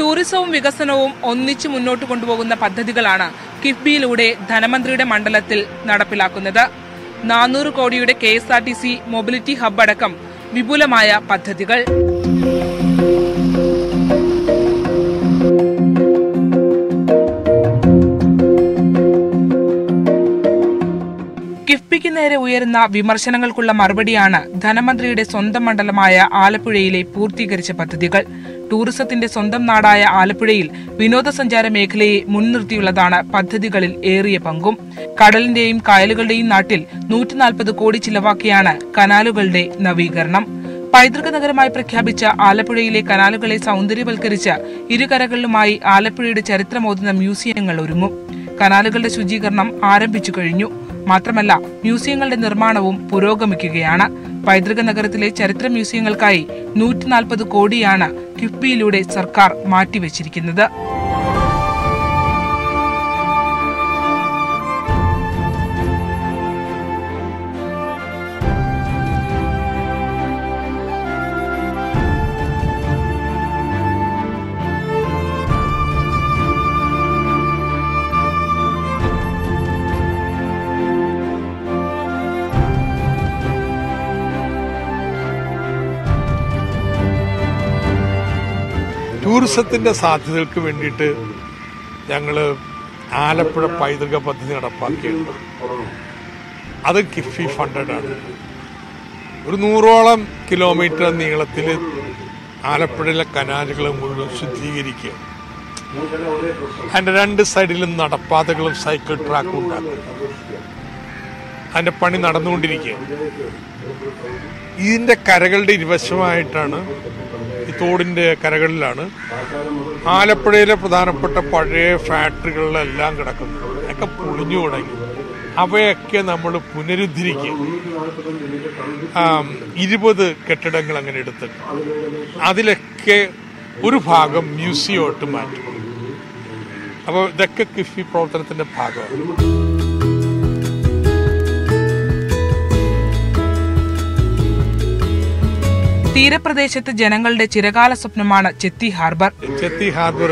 ടൂറിസവും വികസനവും ഒന്നിച്ചു മുന്നോട്ട് കൊണ്ടുപോകുന്ന പദ്ധതികളാണ് കിഫ്ബിയിലൂടെ ധനമന്ത്രിയുടെ മണ്ഡലത്തിൽ നടപ്പിലാക്കുന്നത് നാനൂറ് കോടിയുടെ K S R T C mobility hub അടക്കം വിപുലമായ പദ്ധതികൾ കിഫ്ബിക്ക് നേരെ ഉയരുന്ന വിമർശനങ്ങൾക്കുള്ള മറുപടിയാണ് ധനമന്ത്രിയുടെ സ്വന്തം മണ്ഡലമായ ആലപ്പുഴയിലെ പൂർത്തീകരിച്ച പദ്ധതികൾ ടൂറിസത്തിന്റെ സ്വന്തം നാടായ ആലപ്പുഴയിൽ വിനോദസഞ്ചാര മേഖലയെ മുൻനിർത്തിയുള്ളതാണ് പദ്ധതികളിൽ ഏറിയ പങ്കും കടലിന്റെയും കായലുകളുടെയും നാട്ടിൽ നൂറ്റിനാൽപ്പത് കോടി ചിലവാക്കിയാണ് കനാലുകളുടെ നവീകരണം പൈതൃക നഗരമായി പ്രഖ്യാപിച്ച ആലപ്പുഴയിലെ കനാലുകളെ സൗന്ദര്യവൽക്കരിച്ച് ഇരുകരകളിലുമായി ആലപ്പുഴയുടെ ചരിത്രമോതുന്ന മ്യൂസിയങ്ങൾ ഒരുങ്ങും കനാലുകളുടെ ശുചീകരണം ആരംഭിച്ചു കഴിഞ്ഞു മാത്രമല്ല മ്യൂസിയങ്ങളുടെ നിർമ്മാണവും പുരോഗമിക്കുകയാണ് പൈതൃക നഗരത്തിലെ ചരിത്ര മ്യൂസിയങ്ങൾക്കായി നൂറ്റിനാൽപ്പത് കോടിയാണ് കിഫ്ബിയിലൂടെ സർക്കാർ മാറ്റിവെച്ചിരിക്കുന്നത് ടൂറിസത്തിന്റെ സാധ്യതകൾക്ക് വേണ്ടിയിട്ട് ഞങ്ങൾ ആലപ്പുഴ പൈതൃക പദ്ധതി നടപ്പാക്കിയിട്ടുണ്ട് അത് കിഫി ഫണ്ടഡ് ആണ് ഒരു നൂറോളം കിലോമീറ്റർ നീളത്തിൽ ആലപ്പുഴയിലെ കനാലുകൾ മുഴുവൻ ശുദ്ധീകരിക്കുക അതിന്റെ രണ്ട് സൈഡിലും നടപ്പാതകളും സൈക്കിൾ ട്രാക്കും ഉണ്ടാക്കും അതിന്റെ പണി നടന്നുകൊണ്ടിരിക്കുക ഇതിന്റെ കരകളുടെ ഇരുവശമായിട്ടാണ് ഈ തോടിന്റെ കരകളിലാണ് ആലപ്പുഴയിലെ പ്രധാനപ്പെട്ട പഴയ ഫാക്ടറികളിലെല്ലാം കിടക്കുന്നത് ഒക്കെ പൊളിഞ്ഞു തുടങ്ങി അവയൊക്കെ നമ്മൾ പുനരുദ്ധരിക്കും ആം, ഇരുപത് കെട്ടിടങ്ങൾ അങ്ങനെ എടുത്തിട്ട് അതിലൊക്കെ ഒരു ഭാഗം മ്യൂസിയമായിട്ട് മാറ്റും അപ്പോൾ ഇതൊക്കെ കിഫി പ്രവർത്തനത്തിന്റെ ഭാഗമാണ് തീരപ്രദേശത്ത് ജനങ്ങളുടെ ചിരകാല സ്വപ്നമാണ് ചെത്തി ഹാർബർ ചെത്തി ഹാർബർ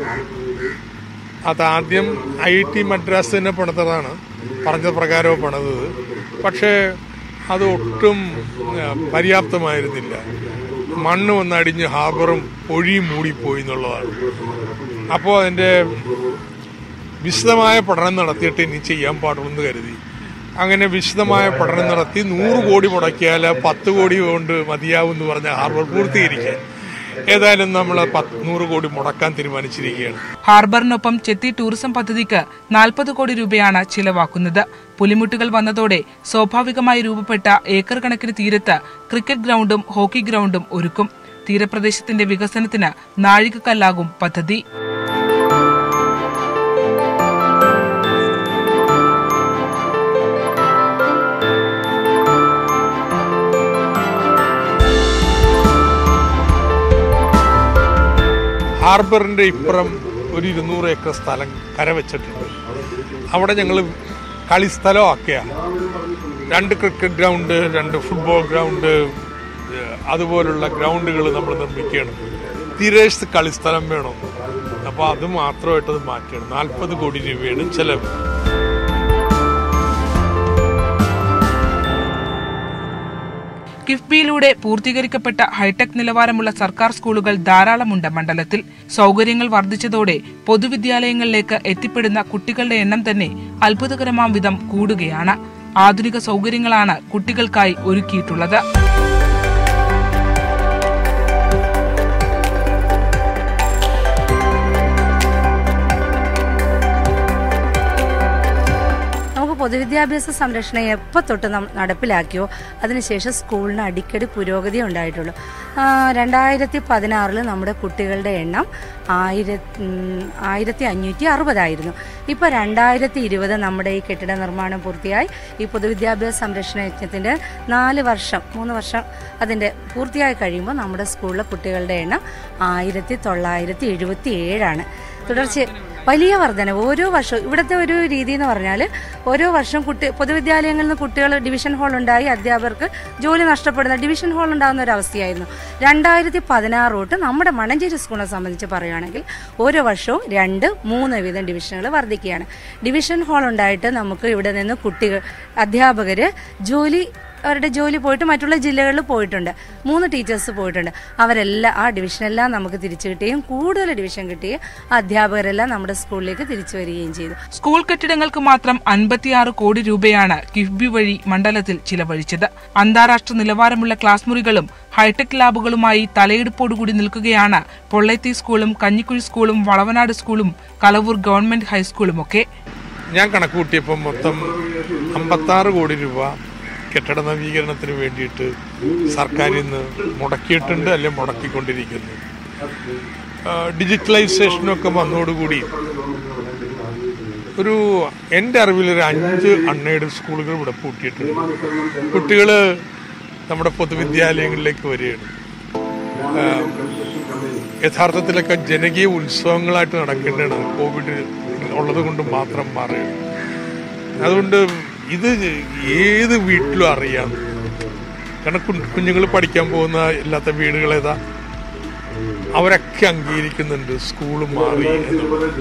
അതാദ്യം ഐ ടി മദ്രാസ് തന്നെ പണിതതാണ് പറഞ്ഞ പ്രകാരവും പണിതത് പക്ഷേ അത് ഒട്ടും ആ, പര്യാപ്തമായിരുന്നില്ല മണ്ണ് വന്നടിഞ്ഞ് ഹാർബറും പൊഴിയും മൂടിപ്പോയി എന്നുള്ളതാണ് അപ്പോൾ അതിൻ്റെ വിശദമായ പഠനം നടത്തിയിട്ട് ഇനി ചെയ്യാൻ പാടുള്ളൂ എന്ന് കരുതി അങ്ങനെ വിശദമായ പഠനം നടത്തി നൂറ് കോടി മുടക്കിയാൽ പത്ത് കോടി കൊണ്ട് മതിയാവും എന്ന് പറഞ്ഞ ഹാർബർ പൂർത്തീകരിക്കാൻ ഏതായാലും നമ്മൾ പത്ത് നൂറ് കോടി മുടക്കാൻ തീരുമാനിച്ചിരിക്കുകയാണ് ഹാർബറിനൊപ്പം ചെത്തി ടൂറിസം പദ്ധതിക്ക് നാൽപ്പത് കോടി രൂപയാണ് ചിലവാക്കുന്നത് പുലിമുട്ടുകൾ വന്നതോടെ സ്വാഭാവികമായി രൂപപ്പെട്ട ഏക്കർ കണക്കിന് തീരത്ത് ക്രിക്കറ്റ് ഗ്രൗണ്ടും ഹോക്കി ഗ്രൗണ്ടും ഒരുക്കും തീരപ്രദേശത്തിന്റെ വികസനത്തിന് നാഴികക്കല്ലാകും പദ്ധതി ഹാർബറിന്റെ ഇപ്പുറം ഒരു ഇരുന്നൂറ് ഏക്കർ സ്ഥലം കരവച്ചിട്ടുണ്ട് അവിടെ ഞങ്ങൾ കളിസ്ഥലം ആക്കിയ രണ്ട് ക്രിക്കറ്റ് ഗ്രൗണ്ട് രണ്ട് ഫുട്ബോൾ ഗ്രൗണ്ട് ഏഹ്, അതുപോലുള്ള ഗ്രൗണ്ടുകൾ നമ്മൾ നിർമ്മിക്കുകയാണ് തീരേഴ്സ് കളിസ്ഥലം വേണം അപ്പോൾ അത് മാത്രമായിട്ട് അത് മാറ്റുകയാണ് നാൽപ്പത് കോടി രൂപയാണ് ചെലവ് കിഫ്ബിയിലൂടെ പൂർത്തീകരിക്കപ്പെട്ട ഹൈടെക് നിലവാരമുള്ള സർക്കാർ സ്കൂളുകൾ ധാരാളമുണ്ട് മണ്ഡലത്തിൽ സൗകര്യങ്ങൾ വർദ്ധിച്ചതോടെ പൊതുവിദ്യാലയങ്ങളിലേക്ക് എത്തിപ്പെടുന്ന കുട്ടികളുടെ എണ്ണം തന്നെ അത്ഭുതകരമാം വിധം കൂടുകയാണ് ആധുനിക സൗകര്യങ്ങളാണ് കുട്ടികൾക്കായി ഒരുക്കിയിട്ടുള്ളത് നമുക്ക് പൊതുവിദ്യാഭ്യാസ സംരക്ഷണം എപ്പോൾ തൊട്ട് നം നടപ്പിലാക്കിയോ അതിനുശേഷം സ്കൂളിന് അടിക്കടി പുരോഗതി ഉണ്ടായിട്ടുള്ളൂ ആ, രണ്ടായിരത്തി പതിനാറിൽ നമ്മുടെ കുട്ടികളുടെ എണ്ണം ആയിരത്തി ആയിരത്തി അഞ്ഞൂറ്റി അറുപതായിരുന്നു ഇപ്പോൾ രണ്ടായിരത്തി ഇരുപത് നമ്മുടെ ഈ കെട്ടിട നിർമ്മാണം പൂർത്തിയായി ഈ പൊതുവിദ്യാഭ്യാസ സംരക്ഷണ യജ്ഞത്തിൻ്റെ നാല് വർഷം മൂന്ന് വർഷം അതിൻ്റെ പൂർത്തിയായി കഴിയുമ്പോൾ നമ്മുടെ സ്കൂളിലെ കുട്ടികളുടെ എണ്ണം ആയിരത്തി തൊള്ളായിരത്തി എഴുപത്തി ഏഴാണ് തുടർച്ച വലിയ വർധന ഓരോ വർഷവും ഇവിടുത്തെ ഒരു രീതി എന്ന് പറഞ്ഞാൽ ഓരോ വർഷം കുട്ടി പൊതുവിദ്യാലയങ്ങളിൽ നിന്ന് കുട്ടികൾ ഡിവിഷൻ ഹാൾ ഉണ്ടായി അധ്യാപകർക്ക് ജോലി നഷ്ടപ്പെടുന്ന ഡിവിഷൻ ഹാൾ ഉണ്ടാകുന്ന ഒരു അവസ്ഥയായിരുന്നു രണ്ടായിരത്തി പതിനാറ് തൊട്ട് നമ്മുടെ മണഞ്ചേരി സ്കൂളിനെ സംബന്ധിച്ച് പറയുകയാണെങ്കിൽ ഓരോ വർഷവും രണ്ട് മൂന്ന് വീതം ഡിവിഷനുകൾ വർദ്ധിക്കുകയാണ് ഡിവിഷൻ ഹാൾ ഉണ്ടായിട്ട് നമുക്ക് ഇവിടെ നിന്ന് കുട്ടികൾ അധ്യാപകർ ജോലി അവരുടെ ജോലി പോയിട്ട് മറ്റുള്ള ജില്ലകളിൽ പോയിട്ടുണ്ട് മൂന്ന് ടീച്ചേഴ്സ് പോയിട്ടുണ്ട് അവരെല്ലാം ആ ഡിവിഷനെല്ലാം നമുക്ക് തിരിച്ചു കിട്ടുകയും കൂടുതൽ ഡിവിഷൻ കിട്ടുകയും ആ അധ്യാപകരെല്ലാം നമ്മുടെ സ്കൂളിലേക്ക് തിരിച്ചു വരികയും ചെയ്തു സ്കൂൾ കെട്ടിടങ്ങൾക്ക് മാത്രം അൻപത്തിയാറ് കോടി രൂപയാണ് കിഫ്ബി വഴി മണ്ഡലത്തിൽ ചിലവഴിച്ചത് അന്താരാഷ്ട്ര നിലവാരമുള്ള ക്ലാസ് മുറികളും ഹൈടെക് ലാബുകളുമായി തലയെടുപ്പോടുകൂടി നിൽക്കുകയാണ് പൊള്ളേത്തി സ്കൂളും കഞ്ഞിക്കുഴി സ്കൂളും വളവനാട് സ്കൂളും കലവൂർ ഗവൺമെന്റ് ഹൈസ്കൂളുമൊക്കെ ഞാൻ കണക്ക് കൂട്ടിയപ്പോൾ മൊത്തം അമ്പത്താറ് കോടി രൂപ കെട്ടിട നവീകരണത്തിന് വേണ്ടിയിട്ട് സർക്കാരിൽ നിന്ന് മുടക്കിയിട്ടുണ്ട് അല്ലെങ്കിൽ മുടക്കിക്കൊണ്ടിരിക്കുന്നു ആ, ഡിജിറ്റലൈസേഷനൊക്കെ വന്നതോടുകൂടി ഒരു എൻ്റെ അറിവിൽ ഒരു അഞ്ച് അൺഎയ്ഡഡ് സ്കൂളുകൾ ഇവിടെ പൂട്ടിയിട്ടുണ്ട് കുട്ടികൾ നമ്മുടെ പൊതുവിദ്യാലയങ്ങളിലേക്ക് വരികയാണ് ആ, യഥാർത്ഥത്തിലൊക്കെ ജനകീയ ഉത്സവങ്ങളായിട്ട് നടക്കേണ്ടതാണ് കോവിഡ് ഉള്ളത് കൊണ്ട് മാത്രം മാറുകയാണ് അതുകൊണ്ട് ഇത് ഏത് വീട്ടിലും അറിയാം കാരണം കുഞ്ഞുങ്ങൾ പഠിക്കാൻ പോകുന്ന എല്ലാത്ത വീടുകളേതാ അവരൊക്കെ അംഗീകരിക്കുന്നുണ്ട് സ്കൂൾ മാറി എന്നുള്ളത്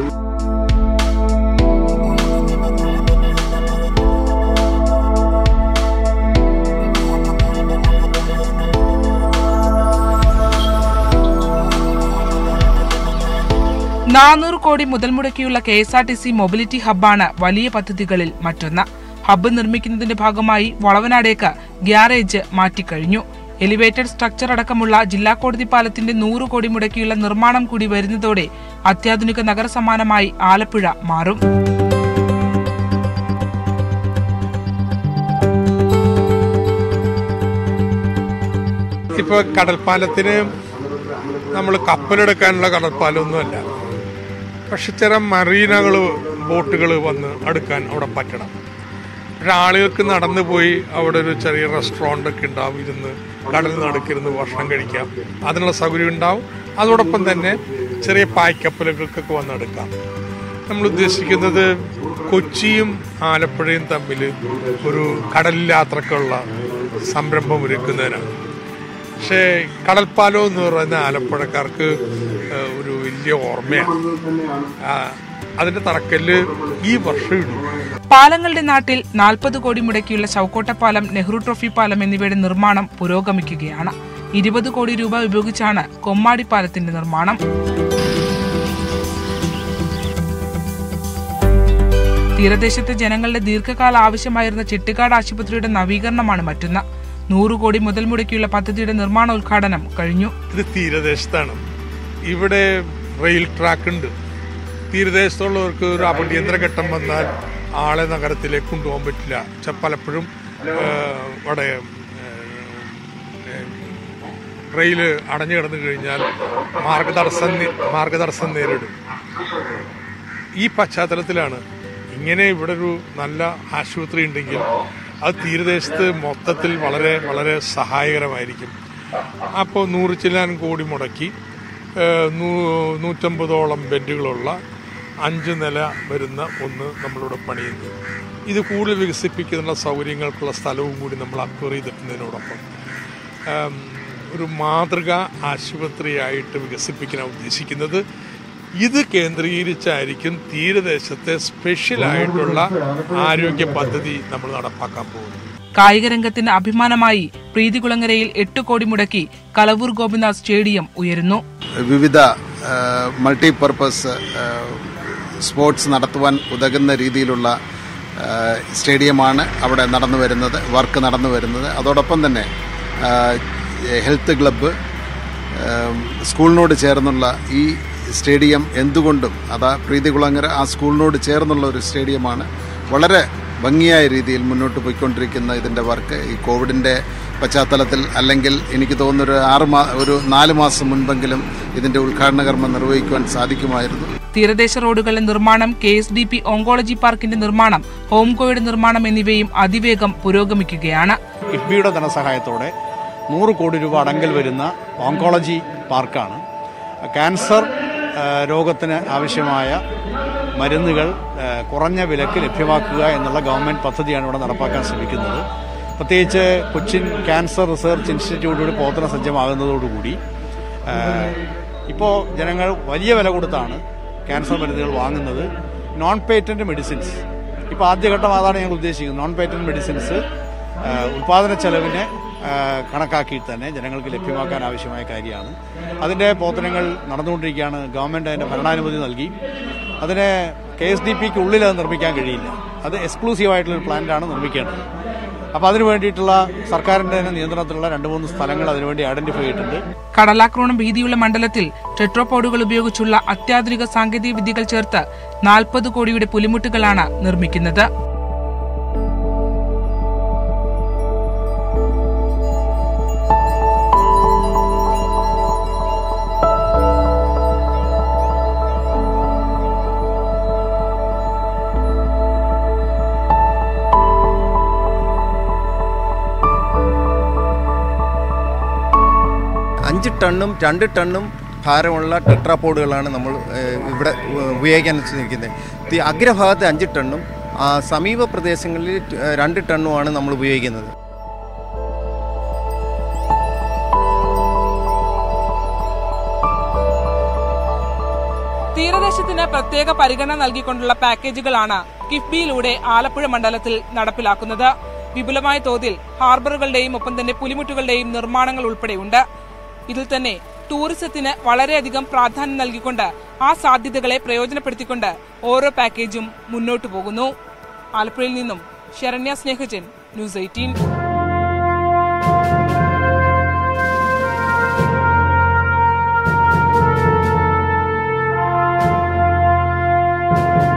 നാനൂറ് കോടി മുതൽ മുടക്കിയുള്ള K S R T C mobility ഹബ്ബാണ് വലിയ പദ്ധതികളിൽ മറ്റൊന്ന് ഹബ്ബ് നിർമ്മിക്കുന്നതിന്റെ ഭാഗമായി വളവനാടേക്ക് ഗ്യാരേജ് മാറ്റിക്കഴിഞ്ഞു എലിവേറ്റഡ് സ്ട്രക്ചർ അടക്കമുള്ള ജില്ലാ കോടതി പാലത്തിന്റെ നൂറ് കോടി മുടക്കിയുള്ള നിർമ്മാണം കൂടി വരുന്നതോടെ അത്യാധുനിക നഗരസമാനമായി ആലപ്പുഴ മാറും ഇപ്പൊ കടൽപ്പാലത്തിന് നമ്മൾ കപ്പലെടുക്കാനുള്ള കടൽപ്പാലമൊന്നുമല്ല പക്ഷെ ചില മറീനകൾ ബോട്ടുകൾ വന്ന് അടുക്കാൻ അവിടെ പറ്റണം പക്ഷെ ആളുകൾക്ക് നടന്നു പോയി അവിടെ ഒരു ചെറിയ റെസ്റ്റോറൻ്റ് ഒക്കെ ഉണ്ടാവും ഇരുന്ന് കടൽ നടുക്കിരുന്ന് ഭക്ഷണം കഴിക്കാം അതിനുള്ള സൗകര്യം ഉണ്ടാവും അതോടൊപ്പം തന്നെ ചെറിയ പായ്ക്കപ്പലുകൾക്കൊക്കെ വന്നെടുക്കാം നമ്മൾ ഉദ്ദേശിക്കുന്നത് കൊച്ചിയും ആലപ്പുഴയും തമ്മിൽ ഒരു കടൽ യാത്രക്കുള്ള സംരംഭം ഒരുക്കുന്നതിനാണ് പക്ഷേ കടൽപ്പാലം എന്ന് പറയുന്ന ആലപ്പുഴക്കാർക്ക് ഏഹ്, ഒരു വലിയ ഓർമ്മയാണ് ആ, അതിന്റെ തറക്കല്ല് ഈ വർഷം ഇടും പാലങ്ങളുടെ നാട്ടിൽ നാൽപ്പത് കോടി മുടക്കിയുള്ള ചൌക്കോട്ടപ്പാലം നെഹ്റു ട്രോഫി പാലം എന്നിവയുടെ നിർമ്മാണം പുരോഗമിക്കുകയാണ് ഇരുപത് കോടി രൂപ ഉപയോഗിച്ചാണ് കൊമ്മാടി പാലത്തിന്റെ നിർമ്മാണം തീരദേശത്തെ ജനങ്ങളുടെ ദീർഘകാല ആവശ്യമായിരുന്ന ചെട്ടിക്കാട് ആശുപത്രിയുടെ നവീകരണമാണ് മറ്റൊന്ന് നൂറ് കോടി മുതൽ മുടക്കിയുള്ള പദ്ധതിയുടെ നിർമ്മാണോദ്ഘാടനം കഴിഞ്ഞു ഇത് തീരദേശത്താണ് ഇവിടെ റെയിൽ ട്രാക്ക് ഉണ്ട് തീരദേശത്തുള്ളവർക്ക് ഒരു അടിയന്തര ഘട്ടം വന്നാൽ ആളെ നഗരത്തിലേക്ക് കൊണ്ടുപോകാൻ പറ്റില്ല ച- പലപ്പോഴും ഏഹ്, അവിടെ റെയിൽ അടഞ്ഞു കിടന്നു കഴിഞ്ഞാൽ മാർഗതടസ്സം നേ- മാർഗതടസ്സം നേരിടും ഈ പശ്ചാത്തലത്തിലാണ് ഇങ്ങനെ ഇവിടെ ഒരു നല്ല ആശുപത്രി ഉണ്ടെങ്കിൽ അത് തീരദേശത്ത് മൊത്തത്തിൽ വളരെ വളരെ സഹായകരമായിരിക്കും അപ്പോൾ നൂറ് ചില്ലാൻ കോടി മുടക്കി ഏഹ്, നൂ- നൂറ്റമ്പതോളം ബെഡുകളുള്ള അഞ്ച് നില വരുന്ന ഒന്ന് നമ്മളിവിടെ പണിയുന്നു ഇത് കൂടുതൽ വികസിപ്പിക്കാനുള്ള സൗകര്യങ്ങൾക്കുള്ള സ്ഥലവും കൂടി നമ്മൾ അക്വയർ ചെയ്തിട്ടുന്നതിനോടൊപ്പം ഏം, ഒരു മാതൃക ആശുപത്രിയായിട്ട് വികസിപ്പിക്കാൻ ഉദ്ദേശിക്കുന്നത് ഇത് കേന്ദ്രീകരിച്ചായിരിക്കും തീരദേശത്തെ സ്പെഷ്യലായിട്ടുള്ള ആരോഗ്യ പദ്ധതി നമ്മൾ നടപ്പാക്കാൻ പോകുന്നത് കായിക രംഗത്തിന് അഭിമാനമായി പ്രീതികുളങ്ങരയിൽ എട്ട് കോടി മുടക്കി കലവൂർ ഗോപിനാഥ് സ്റ്റേഡിയം ഉയരുന്നു വിവിധ മൾട്ടിപർപ്പസ് സ്പോർട്സ് നടത്തുവാൻ ഉതകുന്ന രീതിയിലുള്ള ആ, സ്റ്റേഡിയമാണ് അവിടെ നടന്നു വരുന്നത് വർക്ക് നടന്നു വരുന്നത് അതോടൊപ്പം തന്നെ ആ, ഹെൽത്ത് ക്ലബ്ബ് ആ, സ്കൂളിനോട് ചേർന്നുള്ള ഈ സ്റ്റേഡിയം എന്തുകൊണ്ടും അതാ പ്രീതികുളങ്ങര ആ സ്കൂളിനോട് ചേർന്നുള്ള ഒരു സ്റ്റേഡിയമാണ് വളരെ ഭംഗിയായ രീതിയിൽ മുന്നോട്ട് പോയിക്കൊണ്ടിരിക്കുന്ന ഇതിൻ്റെ വർക്ക് ഈ കോവിഡിൻ്റെ പശ്ചാത്തലത്തിൽ അല്ലെങ്കിൽ എനിക്ക് തോന്നുന്നു ഒരു ആറ് മാ ഒരു നാല് മാസം മുൻപെങ്കിലും ഇതിൻ്റെ ഉദ്ഘാടന കർമ്മം നിർവഹിക്കുവാൻ സാധിക്കുമായിരുന്നു തീരദേശ റോഡുകളുടെ നിർമ്മാണം K S D P oncology പാർക്കിന്റെ നിർമ്മാണം ഹോംകോയുടെ നിർമ്മാണം എന്നിവയും അതിവേഗം പുരോഗമിക്കുകയാണ് കിഫ്ബിയുടെ ധനസഹായത്തോടെ നൂറ് കോടി രൂപ അടങ്കൽ വരുന്ന ഓങ്കോളജി പാർക്കാണ് ക്യാൻസർ ആ, രോഗത്തിന് ആവശ്യമായ മരുന്നുകൾ ആ, കുറഞ്ഞ വിലക്ക് ലഭ്യമാക്കുക എന്നുള്ള ഗവൺമെൻറ് പദ്ധതിയാണ് ഇവിടെ നടപ്പാക്കാൻ ശ്രമിക്കുന്നത് പ്രത്യേകിച്ച് കൊച്ചിൻ ക്യാൻസർ റിസർച്ച് ഇൻസ്റ്റിറ്റ്യൂട്ട് പ്രവർത്തന സജ്ജമാകുന്നതോടുകൂടി ഇപ്പോൾ ജനങ്ങൾ വലിയ വില കൊടുത്താണ് ക്യാൻസർ മരുന്നുകൾ വാങ്ങുന്നത് നോൺ പേറ്റന്റ് മെഡിസിൻസ് ഇപ്പോൾ ആദ്യഘട്ടം അതാണ് ഞങ്ങൾ ഉദ്ദേശിക്കുന്നത് നോൺ പേറ്റന്റ് മെഡിസിൻസ് ഉൽപാദന ചെലവിനെ ആ, കണക്കാക്കി തന്നെ ജനങ്ങൾക്ക് ലഭ്യമാക്കാൻ ആവശ്യമായ കാര്യമാണ് അതിൻ്റെ പ്രവർത്തനങ്ങൾ നടന്നുകൊണ്ടിരിക്കുകയാണ് ഗവൺമെൻറ് അതിൻ്റെ ഭരണാനുമതി നൽകി അതിനെ കെ എസ് ഡി പിക്ക് ഉള്ളിൽ അത് നിർമ്മിക്കാൻ കഴിയില്ല അത് എക്സ്ക്ലൂസീവ് ആയിട്ടുള്ള ഒരു പ്ലാന്റാണ് നിർമ്മിക്കേണ്ടത് അപ്പോൾ അതിനു വേണ്ടിയിട്ടുള്ള സർക്കാരിൻ്റെ തന്നെ നിയന്ത്രണത്തിലുള്ള രണ്ട് മൂന്ന് സ്ഥലങ്ങൾ അതിനുവേണ്ടി ഐഡന്റിഫൈ ചെയ്തിട്ടുണ്ട് കടലാക്രമണം ഭീതിയുള്ള മണ്ഡലത്തിൽ ടെട്രോപോഡുകൾ ഉപയോഗിച്ചുള്ള അത്യാധുനിക സാങ്കേതിക വിദ്യകൾ ചേർത്ത് നാൽപ്പത് കോടിയുടെ പുലിമുട്ടുകളാണ് നിർമ്മിക്കുന്നത് അഞ്ച് ടണ്ണും രണ്ട് ടണ്ണും ഭാരമുള്ള ടെട്രാപോഡുകളാണ് നമ്മൾ ഏഹ്, ഇവിടെ ഉ- ഉപയോഗിക്കാൻ ശ്രമിക്കുന്നത് തി- അഗ്രഭാഗത്ത് അഞ്ച് ടണ്ണും ആ, സമീപ പ്രദേശങ്ങളിൽ ഏഹ്, രണ്ട് ടണ്ണുമാണ് നമ്മൾ ഉപയോഗിക്കുന്നത് തീരദേശത്തിന് പ്രത്യേക പരിഗണന നൽകിക്കൊണ്ടുള്ള പാക്കേജുകളാണ് കിഫ്ബിയിലൂടെ ആലപ്പുഴ മണ്ഡലത്തിൽ നടപ്പിലാക്കുന്നത് വിപുലമായ തോതിൽ ഹാർബറുകളുടെയും ഒപ്പം തന്നെ പുലിമുട്ടുകളുടെയും നിർമ്മാണങ്ങൾ ഉൾപ്പെടെയുണ്ട് ഇതിൽ തന്നെ ടൂറിസത്തിന് വളരെയധികം പ്രാധാന്യം നൽകിക്കൊണ്ട് ആ സാധ്യതകളെ പ്രയോജനപ്പെടുത്തിക്കൊണ്ട് ഓരോ പാക്കേജും മുന്നോട്ടു പോകുന്നു ആലപ്പുഴയിൽ നിന്നും Saranya Snehajan news eighteen Thank